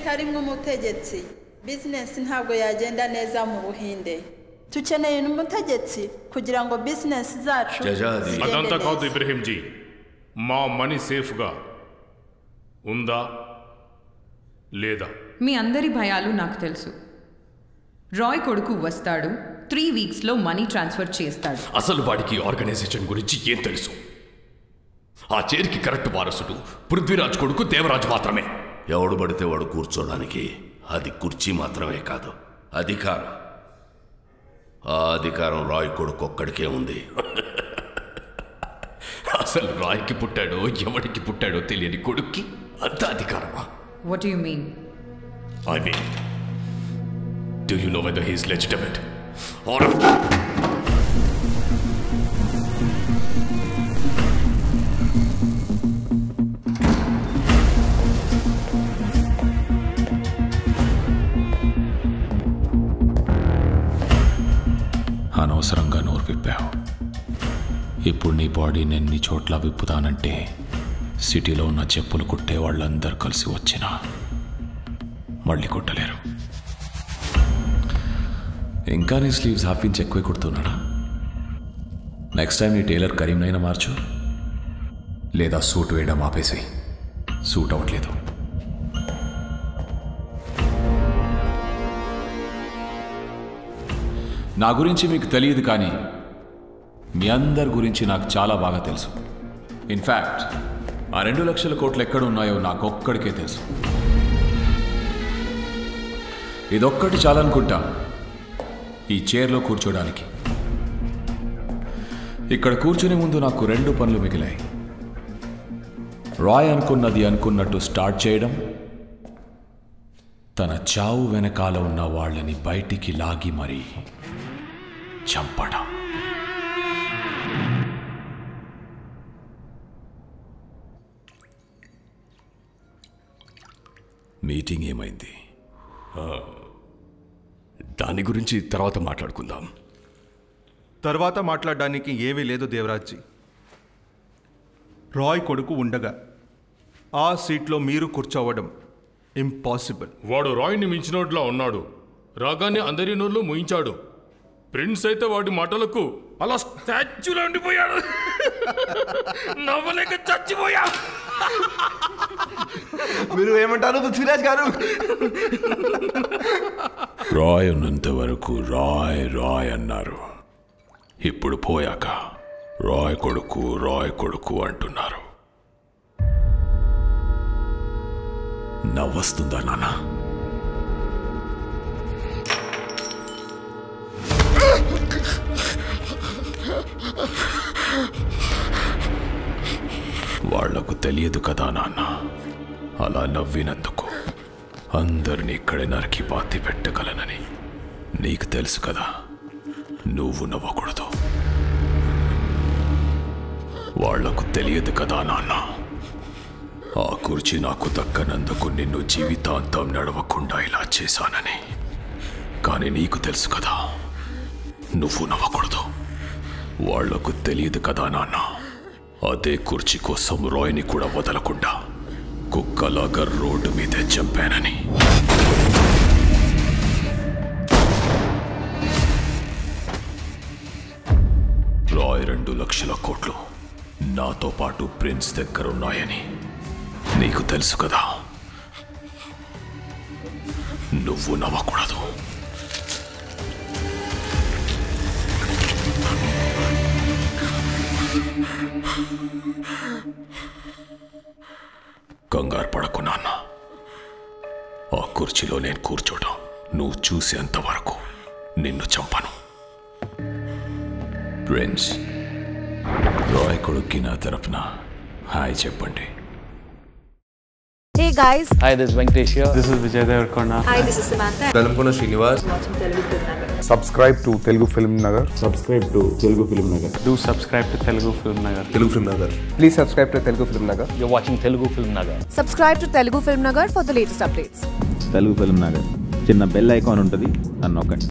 atari umutegetsi bizinesi ntabwo yagenda neza mu buhinde dukeneye umutegetsi kugira ngo bizinesi zacu జజాది zigende అదంతా కాదు neza. ఇబ్రహీంజీ మా money సేఫ్గా ఉందా లేదా మీ అందరి భయాలు నాకు తెలుసు రాయ్ కొడుకు వస్తాడు త్రీ వీక్స్లో మనీ ట్రాన్స్ఫర్ చేస్తాడు అసలు వాడికి ఆర్గనైజేషన్ గురించి ఏం తెలుసు ఆ చైర్కి కరెక్ట్ వారసుడు పృథ్వీరాజ్ కొడుకు దేవరాజ్ మాత్రమే ఎవడు పడితే వాడు కూర్చోడానికి అది కుర్చీ మాత్రమే కాదు అధికారం ఆ అధికారం రాయ్ కొడుకు ఒక్కడికే ఉంది అసలు రాయ్కి పుట్టాడో ఎవడికి పుట్టాడో తెలియని కొడుక్కి అంత అధికారమా what you mean I mean do you know whether he's legitimate or అనవసరంగా నోరు విప్పావు ఇప్పుడు నీ బాడీని ఎన్ని చోట్ల విప్పుతానంటే సిటీలో ఉన్న చెప్పులు కుట్టే వాళ్ళందరూ కలిసి వచ్చినా మళ్ళీ కుట్టలేరు ఇంకా నీ స్లీవ్స్ హాఫ్ ఇంచ్ ఎక్కువ కుడుతున్నాడా నెక్స్ట్ టైం నీ టైలర్ కరీంనైనా మార్చు లేదా సూట్ వేయడం ఆపేసి సూట్ అవ్వట్లేదు నా గురించి మీకు తెలియదు కానీ మీ అందరి గురించి నాకు చాలా బాగా తెలుసు ఇన్ఫ్యాక్ట్ ఆ రెండు లక్షల కోట్లు ఎక్కడున్నాయో నాకొక్కడికే తెలుసు ఇదొక్కటి చాలనుకుంటా ఈ చైర్లో కూర్చోడానికి ఇక్కడ కూర్చునే ముందు నాకు రెండు పనులు మిగిలాయి రాయ్ అనుకున్నది అనుకున్నట్టు స్టార్ట్ చేయడం తన చావు వెనకాల ఉన్న వాళ్ళని బయటికి లాగి మరీ చంపడం మీటింగ్ ఏమైంది దాని గురించి తర్వాత మాట్లాడుకుందాం తర్వాత మాట్లాడడానికి ఏమీ లేదు దేవరాజ్జీ రాయ్ కొడుకు ఉండగా ఆ సీట్లో మీరు కూర్చోవడం ఇంపాసిబుల్ వాడు రాయ్ని మించినోట్లా ఉన్నాడు రాగానే అందరి నోళ్ళు ముయించాడు ప్రిన్స్ అయితే వాడి మాటలకు అలా స్టాచ్యూలో ఉండిపోయాడు నవ్వలేక చచ్చిపోయా మీరు ఏమంటారు పృథ్వీరాజ్ గారు రాయ్ ఉన్నంత వరకు రాయ్ రాయ్ అన్నారు ఇప్పుడు పోయాక రాయ్ కొడుకు రాయ్ కొడుకు అంటున్నారు నవ్వొస్తుందా నాన్న వాళ్లకు తెలియదు కదా నాన్న అలా నవ్వినందుకు అందరినీ ఇక్కడే నరికి పాతి పెట్టగలనని నీకు తెలుసు కదా నువ్వు నవ్వకూడదు వాళ్లకు తెలియదు కదా నాన్న ఆ కుర్చీ నాకు దక్కనందుకు నిన్ను జీవితాంతం నడవకుండా ఇలా చేశానని కానీ నీకు తెలుసు కదా నువ్వు నవ్వకూడదు వాళ్లకు తెలియదు కదా నాన్న అదే కుర్చీ కోసం రాయ్ని కూడా వదలకుండా కుక్కలాగా రోడ్డు మీదే చంపానని రాయ్ రెండు లక్షల కోట్లు నాతో పాటు ప్రిన్స్ దగ్గరున్నాయని నీకు తెలుసు కదా నువ్వు నవ్వకూడదు కంగారు పడకు నాన్న ఆ కుర్చీలో నేను కూర్చోటం నువ్వు చూసేంత వరకు నిన్ను చంపను ప్రిన్స్ రాయ్ కొడుక్కి నా తరఫున హాయ్ చెప్పండి Hey guys, Hi, this is Venkatesh here. This is Vijay Devarkonda. hi, this is Samantha. Velankonda Srinivas subscribe to Telugu film Nagar Subscribe to Telugu Film Nagar. Do subscribe to Telugu Film Nagar. Telugu film Nagar please subscribe to Telugu film Nagar You're watching Telugu Film Nagar. Subscribe to Telugu Film Nagar for the latest updates. Telugu film Nagar చిన్న bell icon ఉంటుంది అని నొక్కండి